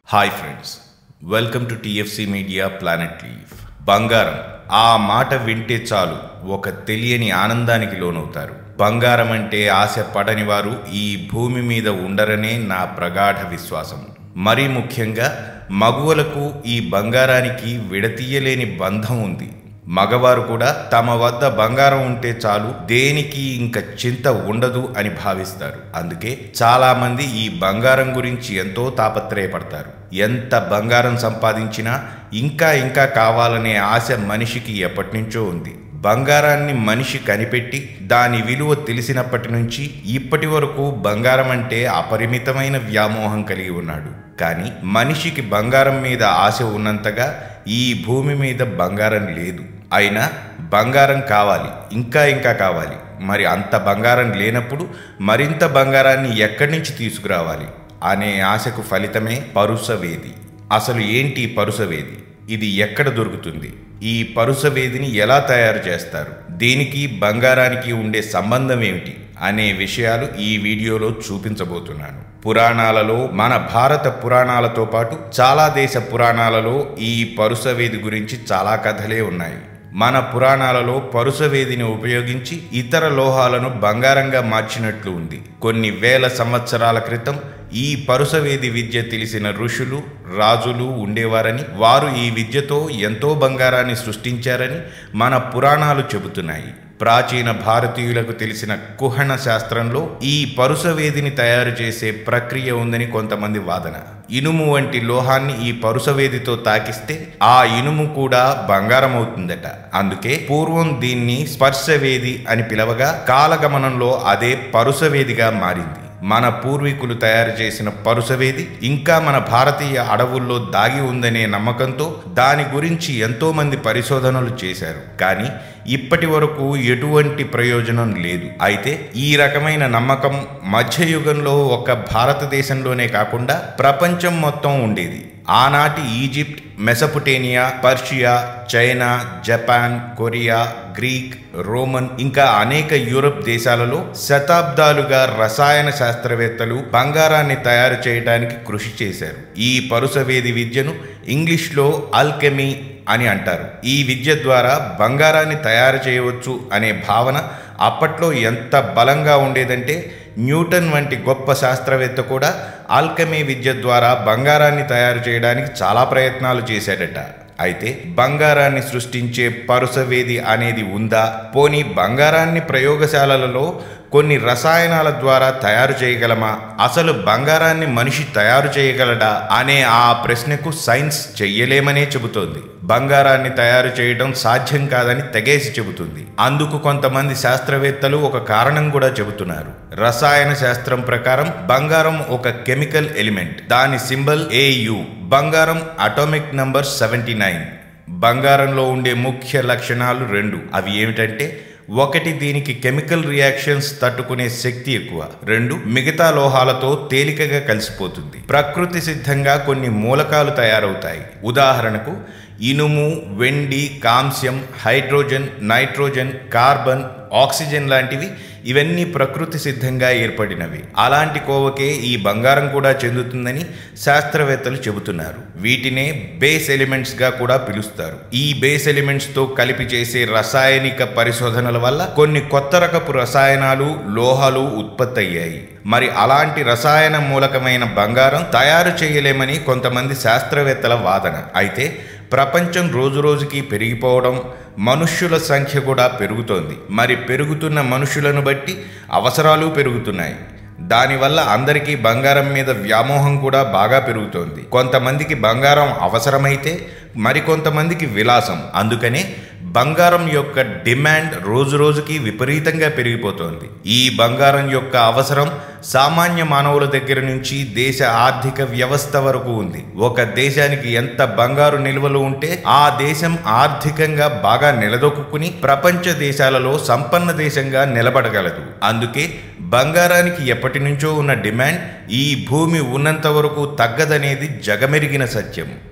hi friends welcome to TFC media planet లీవ్ బంగారం ఆ మాట వింటే చాలు ఒక తెలియని ఆనందానికి లోనవుతారు బంగారం అంటే ఆశ పడని వారు ఈ భూమి మీద ఉండరనే నా ప్రగాఢ విశ్వాసం మరీ ముఖ్యంగా మగువలకు ఈ బంగారానికి విడతీయలేని బంధం ఉంది మగవారు కూడా తమ వద్ద బంగారం ఉంటే చాలు దేనికి ఇంక చింత ఉండదు అని భావిస్తారు అందుకే చాలా మంది ఈ బంగారం గురించి ఎంతో తాపత్రయపడతారు ఎంత బంగారం సంపాదించినా ఇంకా ఇంకా కావాలనే ఆశ మనిషికి ఎప్పటి నుంచో ఉంది బంగారాన్ని మనిషి కనిపెట్టి దాని విలువ తెలిసినప్పటి నుంచి ఇప్పటి వరకు బంగారం అంటే అపరిమితమైన వ్యామోహం కలిగి ఉన్నాడు కానీ మనిషికి బంగారం మీద ఆశ ఉన్నంతగా ఈ భూమి మీద బంగారం లేదు అయినా బంగారం కావాలి ఇంకా ఇంకా కావాలి మరి అంత బంగారం లేనప్పుడు మరింత బంగారాన్ని ఎక్కడి నుంచి తీసుకురావాలి అనే ఆశకు ఫలితమే పరుసవేది అసలు ఏంటి పరుసవేది ఇది ఎక్కడ దొరుకుతుంది ఈ పరుసవేదిని ఎలా తయారు చేస్తారు దీనికి బంగారానికి ఉండే సంబంధం ఏమిటి అనే విషయాలు ఈ వీడియోలో చూపించబోతున్నాను పురాణాలలో మన భారత పురాణాలతో పాటు చాలా దేశ పురాణాలలో ఈ పరుసవేది గురించి చాలా కథలే ఉన్నాయి మన పురాణాలలో పరుసవేదిని ఉపయోగించి ఇతర లోహాలను బంగారంగా మార్చినట్లు ఉంది కొన్ని వేల సంవత్సరాల క్రితం ఈ పరుసవేది విద్య తెలిసిన ఋషులు రాజులు ఉండేవారని వారు ఈ విద్యతో ఎంతో బంగారాన్ని సృష్టించారని మన పురాణాలు చెబుతున్నాయి ప్రాచీన భారతీయులకు తెలిసిన కుహణ శాస్త్రంలో ఈ పరుసవేదిని తయారు చేసే ప్రక్రియ ఉందని కొంతమంది వాదన ఇనుము వంటి లోహాన్ని ఈ పరుసవేదితో తాకిస్తే ఆ ఇనుము కూడా బంగారం అవుతుందట అందుకే పూర్వం దీన్ని స్పర్శవేది అని పిలవగా కాలగమనంలో అదే పరుసవేదిగా మారింది మన పూర్వీకులు తయారు చేసిన పరుసవేది ఇంకా మన భారతీయ అడవుల్లో దాగి ఉందనే నమ్మకంతో దాని గురించి ఎంతో మంది పరిశోధనలు చేశారు కానీ ఇప్పటి వరకు ఎటువంటి ప్రయోజనం లేదు అయితే ఈ రకమైన నమ్మకం మధ్యయుగంలో ఒక భారతదేశంలోనే కాకుండా ప్రపంచం మొత్తం ఉండేది ఆనాటి Egypt Mesopotamia Persia China Japan Korea Greek Roman ఇంకా అనేక యూరప్ దేశాలలో శతాబ్దాలుగా రసాయన శాస్త్రవేత్తలు బంగారాన్ని తయారు చేయడానికి కృషి చేశారు ఈ పరుసవేది విద్యను ఇంగ్లీష్లో ఆల్కెమీ అని అంటారు ఈ విద్య ద్వారా బంగారాన్ని తయారు చేయవచ్చు అనే భావన అప్పట్లో ఎంత బలంగా ఉండేదంటే న్యూటన్ వంటి గొప్ప శాస్త్రవేత్త కూడా ఆల్కమీ విద్య ద్వారా బంగారాన్ని తయారు చేయడానికి చాలా ప్రయత్నాలు చేశాడట అయితే బంగారాన్ని సృష్టించే పరుసవేది అనేది ఉందా పోనీ బంగారాన్ని ప్రయోగశాలలలో కొన్ని రసాయనాల ద్వారా తయారు చేయగలమా అసలు బంగారాన్ని మనిషి తయారు చేయగలడా అనే ఆ ప్రశ్నకు సైన్స్ చెయ్యలేమనే చెబుతోంది బంగారాన్ని తయారు చేయడం సాధ్యం కాదని తెగేసి చెబుతుంది అందుకు కొంతమంది శాస్త్రవేత్తలు ఒక కారణం కూడా చెబుతున్నారు రసాయన శాస్త్రం ప్రకారం బంగారం ఒక కెమికల్ ఎలిమెంట్ దాని సింబల్ ఏయు బంగారం అటామిక్ నంబర్ సెవెంటీ నైన్ బంగారంలో ఉండే ముఖ్య లక్షణాలు రెండు అవి ఏమిటంటే ఒకటి దీనికి కెమికల్ రియాక్షన్స్ తట్టుకునే శక్తి ఎక్కువ రెండు మిగతా లోహాలతో తేలికగా కలిసిపోతుంది ప్రకృతి సిద్ధంగా కొన్ని మూలకాలు తయారవుతాయి ఉదాహరణకు ఇనుము వెండి కాంస్యం హైడ్రోజన్ నైట్రోజన్ కార్బన్ ఆక్సిజన్ లాంటివి ఇవన్నీ ప్రకృతి సిద్ధంగా ఏర్పడినవి అలాంటి కోవకే ఈ బంగారం కూడా చెందుతుందని శాస్త్రవేత్తలు చెబుతున్నారు వీటినే బేస్ ఎలిమెంట్స్గా కూడా పిలుస్తారు ఈ బేస్ ఎలిమెంట్స్తో కలిపి చేసే రసాయనిక పరిశోధనల వల్ల కొన్ని కొత్త రకపు రసాయనాలు లోహాలు ఉత్పత్తి అయ్యాయి మరి అలాంటి రసాయన మూలకమైన బంగారం తయారు చేయలేమని కొంతమంది శాస్త్రవేత్తల వాదన అయితే ప్రపంచం రోజురోజుకి పెరిగిపోవడం మనుష్యుల సంఖ్య కూడా పెరుగుతోంది మరి పెరుగుతున్న మనుషులను బట్టి అవసరాలు పెరుగుతున్నాయి దానివల్ల అందరికీ బంగారం మీద వ్యామోహం కూడా బాగా పెరుగుతోంది కొంతమందికి బంగారం అవసరమైతే మరికొంతమందికి విలాసం అందుకనే బంగారం యొక్క డిమాండ్ రోజు రోజుకి విపరీతంగా పెరిగిపోతోంది ఈ బంగారం యొక్క అవసరం సామాన్య మానవుల దగ్గర నుంచి దేశ ఆర్థిక వ్యవస్థ వరకు ఉంది ఒక దేశానికి ఎంత బంగారు నిల్వలు ఉంటే ఆ దేశం ఆర్థికంగా బాగా నిలదొక్కుని ప్రపంచ దేశాలలో సంపన్న దేశంగా నిలబడగలదు అందుకే బంగారానికి ఎప్పటి నుంచో ఉన్న డిమాండ్ ఈ భూమి ఉన్నంత వరకు తగ్గదనేది జగమెరిగిన సత్యం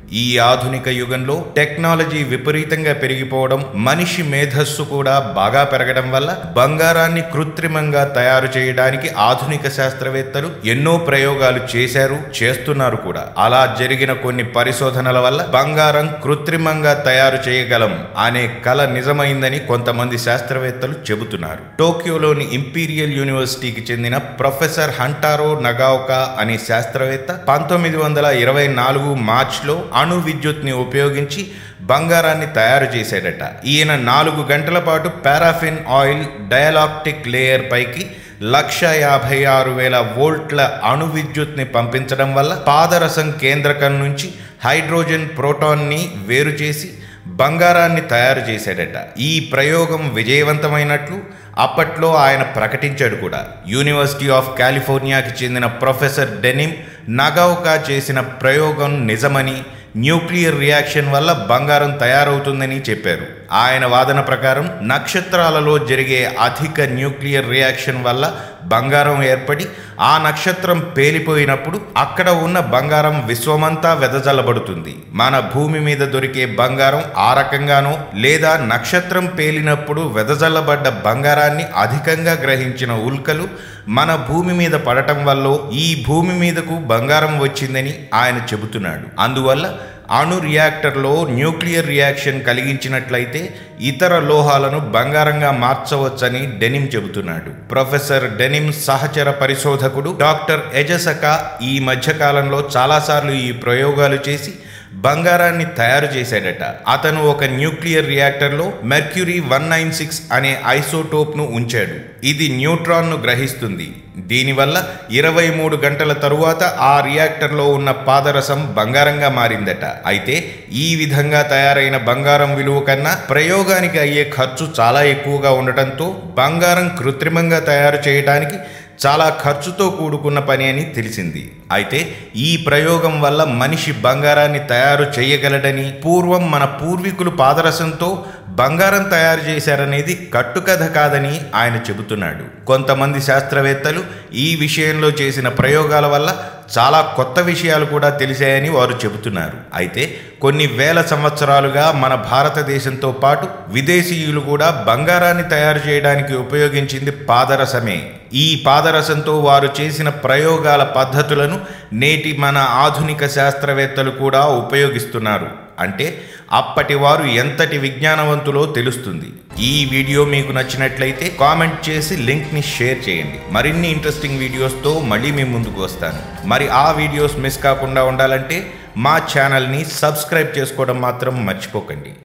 ఈ ఆధునిక యుగంలో టెక్నాలజీ విపరీతంగా పెరిగిపోవడం మనిషి మేధస్సు కూడా బాగా పెరగడం వల్ల బంగారాన్ని కృత్రిమంగా తయారు చేయడానికి ఆధునిక శాస్త్రవేత్తలు ఎన్నో ప్రయోగాలు చేశారు చేస్తున్నారు కూడా అలా జరిగిన కొన్ని పరిశోధనల వల్ల బంగారం కృత్రిమంగా తయారు చేయగలం అనే కల నిజమైందని కొంతమంది శాస్త్రవేత్తలు చెబుతున్నారు టోక్యోలోని ఇంపీరియల్ యూనివర్సిటీకి చెందిన ప్రొఫెసర్ హంటారో నగావ్కా అనే శాస్త్రవేత్త పంతొమ్మిది వందల ఇరవై నాలుగు మార్చ్లో అణు విద్యుత్ని ఉపయోగించి బంగారాన్ని తయారు చేశాడట ఈయన నాలుగు గంటల పాటు పారాఫిన్ ఆయిల్ డయలాక్టిక్ లేయర్ పైకి లక్ష యాభై ఆరు వేల వోల్ట్ల అణు విద్యుత్ని పంపించడం వల్ల పాదరసం కేంద్రకం నుంచి హైడ్రోజన్ ప్రోటాన్ని వేరు చేసి బంగారాన్ని తయారు చేశాడట ఈ ప్రయోగం విజయవంతమైనట్లు అప్పట్లో ఆయన ప్రకటించాడు కూడా యూనివర్సిటీ ఆఫ్ కాలిఫోర్నియాకి చెందిన ప్రొఫెసర్ డెనిమ్ నగౌకా చేసిన ప్రయోగం నిజమని న్యూక్లియర్ రియాక్షన్ వల్ల బంగారం తయారవుతుందని చెప్పారు ఆయన వాదన ప్రకారం నక్షత్రాలలో జరిగే అధిక న్యూక్లియర్ రియాక్షన్ వల్ల బంగారం ఏర్పడి ఆ నక్షత్రం పేలిపోయినప్పుడు అక్కడ ఉన్న బంగారం విశ్వమంతా వెదజల్లబడుతుంది మన భూమి మీద దొరికే బంగారం ఆ రకంగానో లేదా నక్షత్రం పేలినప్పుడు వెదజల్లబడ్డ బంగారాన్ని అధికంగా గ్రహించిన ఉల్కలు మన భూమి మీద పడటం వల్ల ఈ భూమి మీదకు బంగారం వచ్చిందని ఆయన చెబుతున్నాడు అందువల్ల అణు రియాక్టర్లో న్యూక్లియర్ రియాక్షన్ కలిగించినట్లయితే ఇతర లోహాలను బంగారంగా మార్చవచ్చని డెనిమ్ చెబుతున్నాడు ప్రొఫెసర్ డెనిమ్ సహచర పరిశోధకుడు డాక్టర్ ఎజసక ఈ మధ్యకాలంలో చాలాసార్లు ఈ ప్రయోగాలు చేసి బంగారాన్ని తయారు చేశాడట అతను ఒక న్యూక్లియర్ రియాక్టర్లో మెర్క్యూరీ వన్ నైన్ సిక్స్ అనే ఐసోటోప్ను ఉంచాడు ఇది న్యూట్రాన్ను గ్రహిస్తుంది దీనివల్ల ఇరవై మూడు గంటల తరువాత ఆ రియాక్టర్లో ఉన్న పాదరసం బంగారంగా మారిందట అయితే ఈ విధంగా తయారైన బంగారం విలువ కన్నా ప్రయోగానికి అయ్యే ఖర్చు చాలా ఎక్కువగా ఉండటంతో బంగారం కృత్రిమంగా తయారు చేయడానికి చాలా ఖర్చుతో కూడుకున్న పని అని తెలిసింది అయితే ఈ ప్రయోగం వల్ల మనిషి బంగారాన్ని తయారు చేయగలడని పూర్వం మన పూర్వీకులు పాదరసంతో బంగారం తయారు చేశారనేది కట్టుకథ కాదని ఆయన చెబుతున్నాడు కొంతమంది శాస్త్రవేత్తలు ఈ విషయంలో చేసిన ప్రయోగాల వల్ల చాలా కొత్త విషయాలు కూడా తెలిసాయని వారు చెబుతున్నారు అయితే కొన్ని వేల సంవత్సరాలుగా మన భారతదేశంతో పాటు విదేశీయులు కూడా బంగారాన్ని తయారు చేయడానికి ఉపయోగించింది పాదరసమే ఈ పాదరసంతో వారు చేసిన ప్రయోగాల పద్ధతులను నేటి మన ఆధునిక శాస్త్రవేత్తలు కూడా ఉపయోగిస్తున్నారు అంటే అప్పటి వారు ఎంతటి విజ్ఞానవంతులో తెలుస్తుంది ఈ వీడియో మీకు నచ్చినట్లయితే కామెంట్ చేసి లింక్ని షేర్ చేయండి మరిన్ని ఇంట్రెస్టింగ్ వీడియోస్తో మళ్ళీ మీ ముందుకు వస్తాను మరి ఆ వీడియోస్ మిస్ కాకుండా ఉండాలంటే మా ఛానల్ని సబ్స్క్రైబ్ చేసుకోవడం మాత్రం మర్చిపోకండి